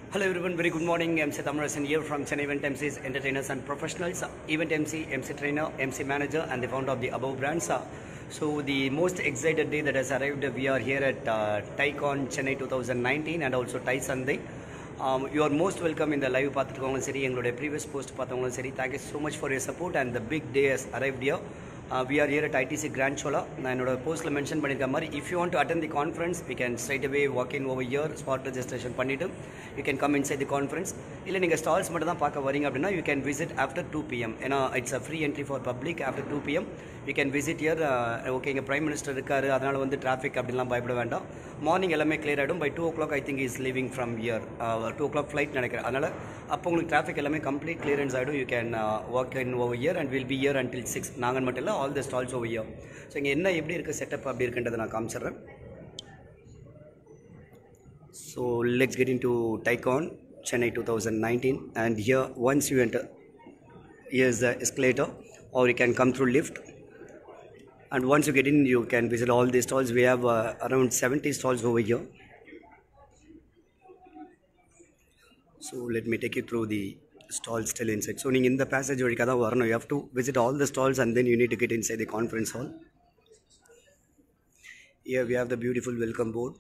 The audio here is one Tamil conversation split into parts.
Hello everyone, very good morning. MC Thamarasan here from Chennai Event MCs, Entertainers and Professionals, Event MC, MC Trainer, MC Manager and the founder of the above brands. So the most excited day that has arrived, we are here at uh, TyCon Chennai 2019 and also Thai Sunday. Um, you are most welcome in the live பார்த்துருக்கவங்களும் சரி எங்களுடைய ப்ரீவியஸ் போஸ்ட் பார்த்தவங்களும் சரி thank you so much for your support and the big day has arrived here we are here at ITC grand Chola நான் என்னோட போஸ்ட்டில் மென்ஷன் பண்ணியிருக்க மாதிரி if you want to attend the conference we can straight away walk in over here spot registration பண்ணிவிட்டு you can come inside the conference இல்லை நீங்கள் ஸ்டால்ஸ் மட்டும் தான் பார்க்க வரீங்க அப்படின்னா you can visit after two PM ஏன்னா it's a free entry for public after two PM you can visit here okay இங்கே பிரைம் மினிஸ்டர் இருக்காரு அதனால் வந்து டிராஃபிக் அப்படிலாம் பயப்பட வேண்டாம் மார்னிங் எல்லாமே கிளியர் ஆகிடும் by two o'clock I think is leaving from here two o'clock flight நினைக்கிறேன் அதனால் அப்போ உங்களுக்கு டிராஃபிக் எல்லாமே கம்ப்ளீட் கிளியரன்ஸ் ஆகிடும் you can work in over here and will be here until six நாங்கள் மட்டும் இல்லை all the stalls over here so இங்கே என்ன எப்படி இருக்குது செட்டப் அப்படி இருக்குன்றதை நான் காமிச்சிடுறேன் so let's get in to TiEcon Chennai two thousand nineteen and here once you enter here is the escalator or you can come through lift and once you get in you can visit all the stalls we have uh, around 70 stalls over here so let me take you through the stalls still inside so நீங்கள் இந்த passage வழிக்காக தான் வரணும் you have to visit all the stalls and then you need to get inside the conference hall here we have the beautiful welcome board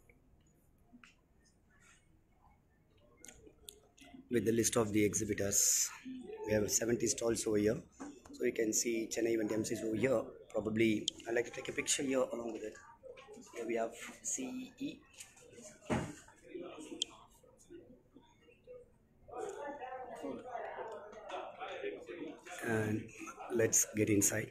with the list of the exhibitors. We have 70 stalls over here. So you can see Chennai event MCs over here. Probably I'd like to take a picture here along with it. Here we have CE. And let's get inside.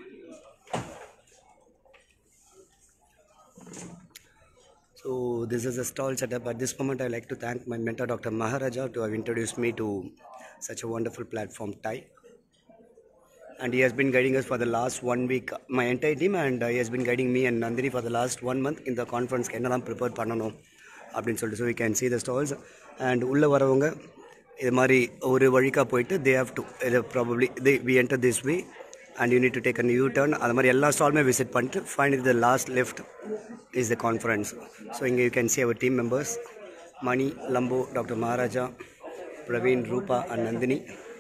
So this is a stall setup. At this moment, I'd like to thank my mentor, Dr. Maharaja, to have introduced me to such a wonderful platform, Thai. And he has been guiding us for the last one week, my entire team, and uh, he has been guiding me and Nandini for the last one month in the conference. என்னெல்லாம் ப்ரிப்பேர் பண்ணணும் அப்படின்னு சொல்லிட்டு so we can see the stalls and உள்ளே வரவங்க இது மாதிரி ஒரு வழிக்கா போயிட்டு தே ஹாவ் டு இது probably they we enter this way and you need to take an U turn அது மாதிரி எல்லா ஸ்டாலுமே விசிட் பண்ணிட்டு final the last left is the conference so இங்கே you can see our team members Mani லம்போ doctor Maharaja Praveen Rupa and Nandini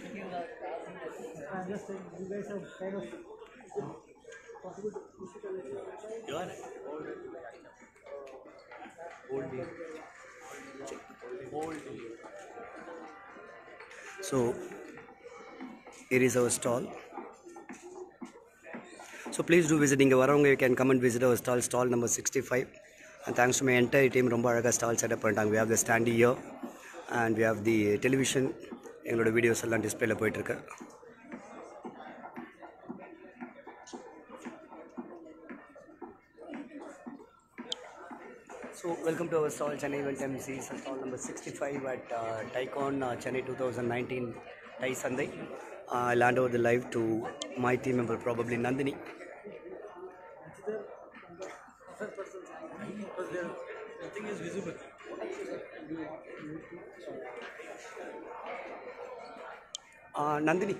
So, here is our stall. So please do visit இங்கே வரவங்க you can come and visit our stall, stall number 65. And thanks to my entire team, ரொம்ப அழகாக ஸ்டால் செட்டப் பண்ணிட்டாங்க we have the stand here and we have the television எங்களோட வீடியோஸ் எல்லாம் டிஸ்பிளேல போயிட்டுருக்கு So welcome to our stall Chennai Event MC, stall number 65 at uh, Tycon uh, Chennai 2019 Thai Sunday. Uh, I'll hand over the live to my team member, probably Nandini. Nothing is visible. Uh, Nandini,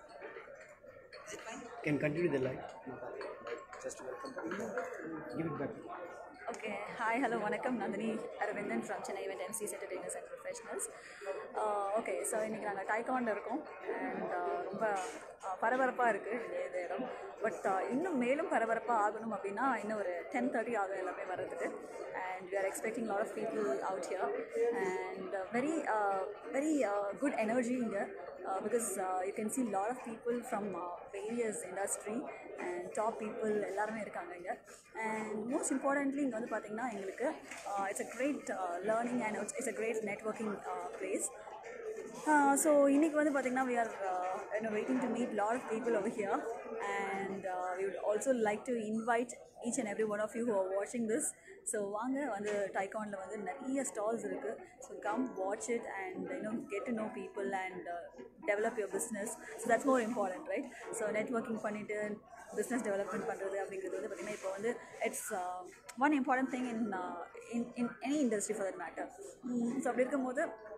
can continue the live. Just welcome. Give it back. Okay hi hello வணக்கம் Nandini Aravindan from Chennai event MCs entertainers and professionals okay so இன்றைக்கி நாங்கள் டைகானில் இருக்கோம் அண்ட் ரொம்ப பரபரப்பாக இருக்குது இந்த இது இடம் பட் இன்னும் மேலும் பரபரப்பாக ஆகணும் அப்படின்னா இன்னும் ஒரு டென் தேர்ட்டி ஆகும் எல்லாமே வர்றதுக்கு and we are expecting lot of people out here and very very good energy இங்கே because you can see lot of people from uh, various industry and top people எல்லாருமே இருக்காங்க இங்கே அண்ட் மோஸ்ட் இம்பார்ட்டன்ட்லி இங்கே வந்து பார்த்தீங்கன்னா எங்களுக்கு it's a great learning and it's it's a great networking place so இன்றைக்கி வந்து பார்த்திங்கன்னா we are you know waiting to meet lot of people over here and we would also like to invite each and every one of you who are வாட்சிங் திஸ் ஸோ வாங்க வந்து டைகானில் வந்து நிறைய ஸ்டால்ஸ் இருக்குது so come watch it and you know get to know people and develop your business so that's more important right so networking பண்ணிவிட்டு பிஸ்னஸ் டெவலப்மெண்ட் பண்ணுறது அப்படிங்கிறது வந்து பார்த்திங்கன்னா இப்போ வந்து it's one important thing in in in any industry for that matter so அப்படி இருக்கும்போது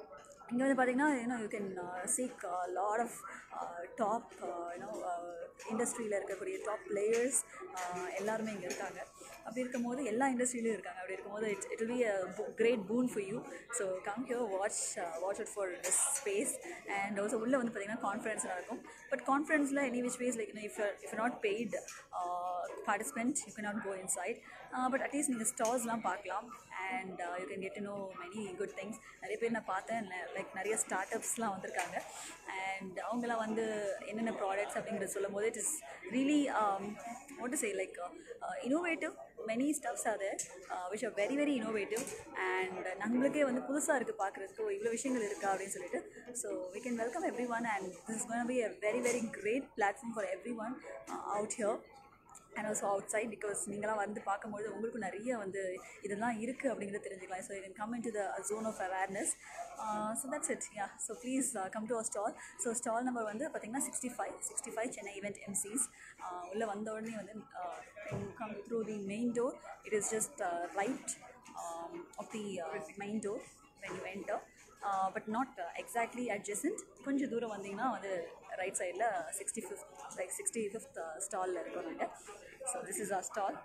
இங்கே வந்து பார்த்தீங்கன்னா you know you can seek lot of top you know இண்டஸ்ட்ரியில் இருக்கக்கூடிய டாப் பிளேயர்ஸ் எல்லாருமே இங்கே இருக்காங்க அப்படி இருக்கும்போது எல்லா இண்டஸ்ட்ரியிலையும் இருக்காங்க அப்படி இருக்கும்போது it's it will be a great boon for you so come here watch watch out for this space and also உள்ளே வந்து பார்த்தீங்கன்னா கான்ஃபரன்ஸ் நடக்கும் பட் கான்ஃபரன்ஸில் any which ways like if if not paid participant you can not go inside but at least நீங்கள் ஸ்டால்ஸ்லாம் பார்க்கலாம் and you can get to know many good things நிறைய பேர் நான் பார்த்தேன் லைக் நிறைய ஸ்டார்ட் அப்ஸ்லாம் வந்திருக்காங்க அண்ட் அவங்களாம் வந்து என்னென்ன ப்ராடக்ட்ஸ் அப்படிங்கிறத சொல்லும் போது it is really what to say like innovative many stuffs அது which are very very innovative and நம்மளுக்கே வந்து புதுசாக இருக்குது பார்க்குறதுக்கு இவ்வளோ விஷயங்கள் இருக்கா அப்படின்னு சொல்லிட்டு so we can welcome every one and this gonna be a very very great platform for every one out here and also outside because நீங்களாம் வந்து பார்க்கும்போது உங்களுக்கும் நிறைய வந்து இதெல்லாம் இருக்குது அப்படிங்கிறத தெரிஞ்சுக்கலாம் so you can come in to the zone of awareness so that's it yeah so please come to a stall so stall number வந்து பார்த்தீங்கன்னா sixty five sixty five Chennai event MCs உள்ளே வந்த உடனே வந்து come through the main door it is just right of the main door when you enter but not exactly adjacent கொஞ்சம் தூரம் வந்தீங்கன்னா வந்து ரைட் சைடில் sixty fifth like sixty fifth ஸ்டாலில் இருக்கோம் நாங்கள் so this is our stall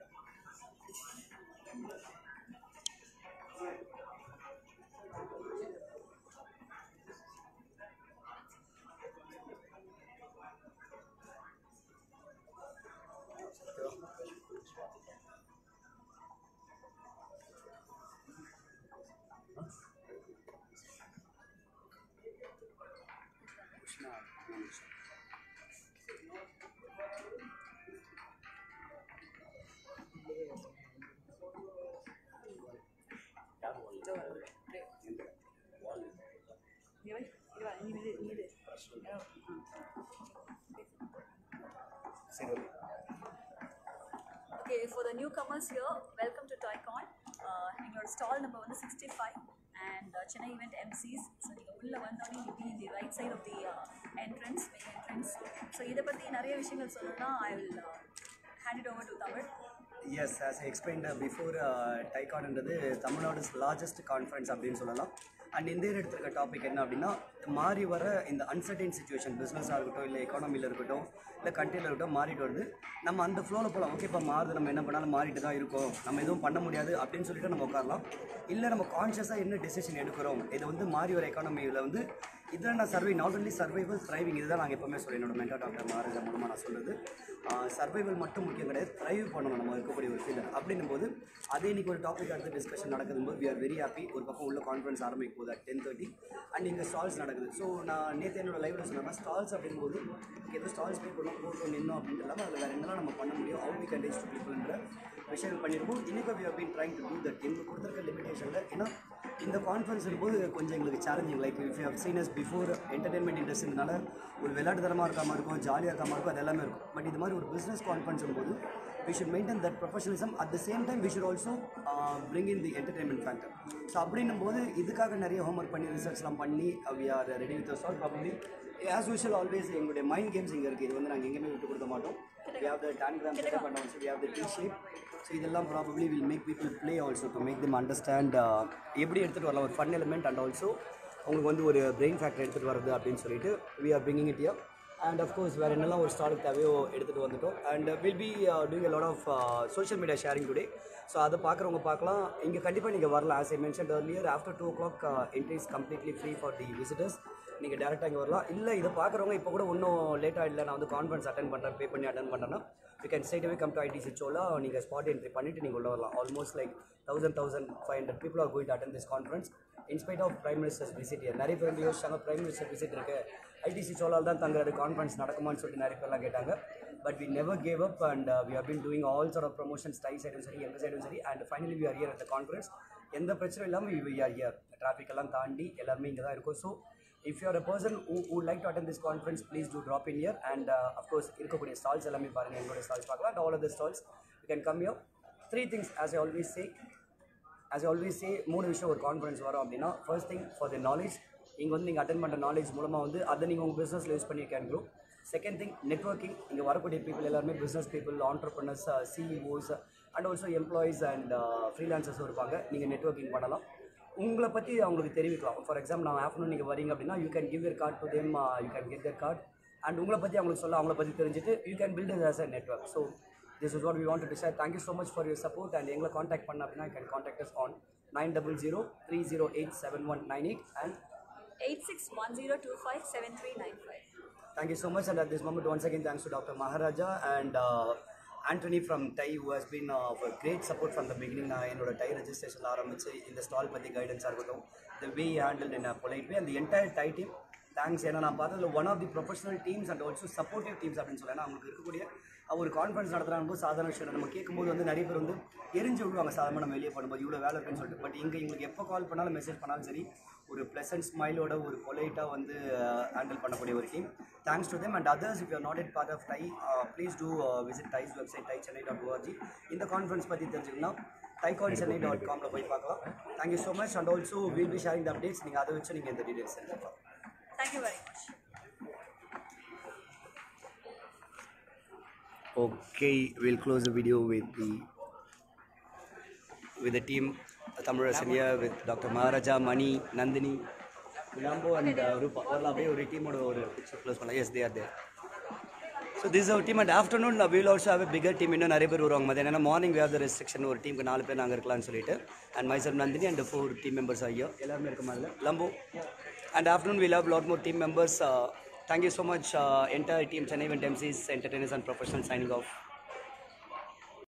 சரி okay for the new commerce here welcome to TiECon எங்களோட ஸ்டால் நம்பர் வந்து sixty five and Chennai event MCs so நீங்கள் உள்ளே வந்தோடனே you be the right side of the entrance main entrance so இதை பற்றி நிறைய விஷயங்கள் சொல்லணும்னா I will hand it over to Tamil yes as explained before டைகான்ன்றது தமிழ்நாடுஸ் லார்ஜஸ்ட் கான்ஃபரன்ஸ் அப்படின்னு சொல்லலாம் அண்ட் இந்த இயர் எடுத்திருக்க டாபிக் என்ன அப்படின்னா மாறி வர இந்த அன்சர்டைன் சுச்சுவேஷன் பிஸ்னஸாக இருக்கட்டும் இல்லை எக்கானமியில் இருக்கட்டும் இல்லை கண்ட்ரியில் இருக்கட்டும் மாறிட்டு வருது நம்ம அந்த ஃப்ளோவில் போகலாம் ஓகே இப்போ மாறுது நம்ம என்ன பண்ணாலும் மாறிட்டு தான் இருக்கோம் நம்ம எதுவும் பண்ண முடியாது அப்படின்னு சொல்லிட்டு நம்ம உட்காரலாம் இல்லை நம்ம கான்ஷியஸாக என்ன டெசிஷன் எடுக்கிறோம் இது வந்து மாறி வர எக்கானமியில் வந்து இதில் நான் சர்வை நாட் ஒன்லி சர்வைவல் த்ரைவிங் இதுதான் நாங்கள் எப்போவுமே சொல்லி என்னோட மென்டர் டாக்டர் மகாராஜா மூலமாக நான் சொல்கிறது சர்வைவல் மட்டும் முக்கியம் கிடையாது த்ரைவ் பண்ணணும் நம்ம இருக்கக்கூடிய ஒரு ஃபீல்டு அப்படின்னும் போது அதே இன்னைக்கு ஒரு டாபிக் அடுத்து டிஸ்கஷன் நடக்குதும் போது வி ஆர் வெரி ஹாப்பி ஒரு பக்கம் உள்ள கான்ஃபரன்ஸ் ஆரம்பிக்கும் போது டென் தேர்ட்டி அண்ட் இங்கே ஸ்டால்ஸ் நடக்குது ஸோ நான் நேற்று என்னோட லைவ்ல சொன்னேன் ஸ்டால்ஸ் அப்படிங்கும்போது ஏதோ ஸ்டால்ஸ் பே பண்ணோம் போட்டோம் நின்னோம் அப்படின்ட்டு இல்லாமல் அதில் வேறு என்னெல்லாம் நம்ம பண்ண முடியும் how we can reach to பீப்புள்ன்ற விஷயங்கள் பண்ணியிருக்கோம் இன்றைக்கி we have been trying to do that எங்களுக்கு கொடுத்துருக்க லிமிடேஷனில் ஏன்னா இந்த கான்ஃபரன்ஸ் இருக்கும்போது கொஞ்சம் எங்களுக்கு challenging like if you seen us before entertainment இண்டஸ்ட்ரினால ஒரு விளையாட்டுத்தனமாக இருக்காமல் இருக்கும் ஜாலியாக இருக்காமல் இருக்கும் அது எல்லாமே இருக்கும் பட் இது மாதிரி ஒரு பிஸ்னஸ் கான்ஃபரன்ஸ் போது we should maintain that professionalism at the same time we should also bring in the entertainment factor so அப்படின்னும் போது இதுக்காக நிறைய ஹோம்ஒர்க் பண்ணி ரிசர்ச்லாம் பண்ணி வி ஆர் ரெடி வித் சால் ப்ராபப்ளி ஆஸ் யூஷுவல் ஆல்வேஸ் எங்களுடைய மைண்ட் கேம்ஸ் இங்கே இருக்குது இது வந்து நாங்கள் எங்கேயுமே விட்டு கொடுக்க மாட்டோம் we have the tangram setup and also we have the T shape so இதெல்லாம் probably will make people play also to make them understand எப்படி எடுத்துகிட்டு வரலாம் ஒரு ஃபன் எலிமெண்ட் அண்ட் ஆல்சோ உங்களுக்கு வந்து ஒரு பிரெயின் ஃபேக்டர் எடுத்துகிட்டு வரது அப்படின்னு சொல்லிட்டு we are bringing it here and of course வேறு என்னெல்லாம் ஒரு ஸ்டாலுக்கு தேவையோ எடுத்துகிட்டு வந்துட்டோம் and will be doing a lot of social media sharing today so அதை பார்க்குறவங்க பார்க்கலாம் இங்கே கண்டிப்பாக நீங்கள் வரலாம் as I mention earlier after two o'clock entry is completely free for the visitors நீங்கள் டேரெக்டாக இங்கே வரலாம் இல்லை இதை பார்க்குறவங்க இப்போ கூட இன்னும் லேட்டாக இல்லை நான் வந்து கான்ஃபரன்ஸ் அட்டன் பண்ணுறேன் பே பண்ணி அட்டன் பண்ணுறேன்னா you can straight away come to ITC Chola நீங்கள் ஸ்பாட் என்ட்ரி பண்ணிவிட்டு நீங்கள் உள்ள வரலாம் almost like thousand thousand five hundred people are going to attend this conference in spite of prime minister's visit நிறைய பேர் யோசிச்சாங்க பிரைம் மினிஸ்டர் விசிட் இருக்கு ஐடிசி சோலால் தான் தங்குறாரு கான்ஃபரன்ஸ் நடக்குமான்னு சொல்லிட்டு நிறைய பேர்லாம் கேட்டாங்க but we never gave up and we have been doing all sort of promotions TiE சைடும் சரி எங்கள் சைடும் சரி and finally we are here at conference எந்த பிரச்சனையும் இல்லாமல் வி ஆர் இயர் டிராஃபிக் எல்லாம் தாண்டி எல்லாருமே இங்கே தான் இருக்கும் so if you are a person who would like to attend this conference please do drop in here and uh, of course இருக்கக்கூடிய ஸ்டால்ஸ் எல்லாமே பாருங்கள் எங்களுடைய ஸ்டால்ஸ் பார்க்கலாம் and all of the stalls you can come here three things as I always say as I always say மூணு விஷயம் ஒரு கான்ஃபரன்ஸ் வரும் அப்படின்னா first thing for the knowledge இங்கே வந்து நீங்கள் அட்டன் பண்ணுற நாலேஜ் மூலமாக வந்து அதை நீங்கள் உங்கள் பிஸ்னஸில் யூஸ் பண்ணி can grow second thing networking இங்கே வரக்கூடிய பீப்புள் எல்லாருமே business people entrepreneurs CEOs and also employees and ஃப்ரீலான்சர்ஸும் இருப்பாங்க நீங்கள் நெட்ஒர்க்கிங் பண்ணலாம் உங்களை பற்றி அவங்களுக்கு தெரிவிக்கலாம் ஃபார் எக்ஸாம்பிள் நான் ஆஃப்டர்நூன் நீங்கள் வரீங்க அப்படின்னா you can give your card to them you can get their card and உங்களை பற்றி அவங்களுக்கு சொல்ல அவங்கள பற்றி தெரிஞ்சுட்டு you can build as a network so this is what we want to share thank you so much for your support and எங்களை காண்டாக்ட் பண்ண அப்படின்னா you can contact us on nine double zero three zero eight seven one nine eight and eight six one zero two five seven three nine five Thank you so much. And at this moment, once again, thanks to Dr. Maharaja and uh, Anthony from TAI, who has been uh, of a great support from the beginning. நான் என்னோட டை ரெஜிஸ்ட்ரேஷன் ஆரம்பிச்சு இந்த ஸ்டால் பற்றி கைடன்ஸாக இருக்கட்டும் த வே ஹேண்டில் இன் அ பொலைட் வே அந்த என்டையர் டை டீம் தேங்க்ஸ் ஏன்னா நான் பார்த்ததுல one of the professional teams and also supportive teams அப்படின்னு சொல்லலாம் அவங்களுக்கு இருக்கக்கூடிய ஒரு கான்ஃபரன்ஸ் நடத்துகிறாங்க போது சாதாரண விஷயம் இல்லை. நம்ம கேட்கும்போது வந்து நிறைய பேர் வந்து எரிஞ்சு விடுவாங்க சாதாரண நம்ம வெளியே பண்ணும்போது இவ்வளோ வேலை இருக்குன்னு சொல்லிட்டு பட் இங்கே எங்களுக்கு எப்போ கால் பண்ணாலும் மெசேஜ் பண்ணாலும் சரி ஒரு ப்ளசன்ட் ஸ்மைலோட ஒரு பொலைட்டாக வந்து ஹேண்டில் பண்ணக்கூடிய ஒரு team thanks to them and others if you not it part of TiE please do visit TiE's website TiE Chennai dot ORG இந்த கான்ஃபரன்ஸ் பற்றி தெரிஞ்சுக்கணும்னா டைகான் சென்னை டாட் காமில் போய் பார்க்கலாம் thank you so much and also will be sharing the updates நீங்கள் அதை வச்சு நீங்கள் இந்த டீடைல்ஸ் தெரிஞ்சுக்கலாம் thank you very much Okay, we'll close the video with the with the team Tamarasan here with Dr. Maharaja, Mani, Nandini, Lambo and uh, Rupa. all அப்படியே ஒரு டீமோட ஒரு picture close பண்ணலாம் yes they are there so this our team and afternoon will also have bigger team இன்னும் நிறைய பேர் வருவாங்க மதியம் ஏன்னா மார்னிங் வேவ் த ரெஸ்ட்ரிக்ஷன் ஒரு டீமுக்கு நாலு பேர் நாங்கள் இருக்கலாம்னு சொல்லிட்டு and Mysore Nandini and four team members ஐயோ எல்லாருமே இருக்க மாதிரி லம்போ and afternoon will have lot more team members thank you so much entire team Chennai went MCs entertainers and professionals signing off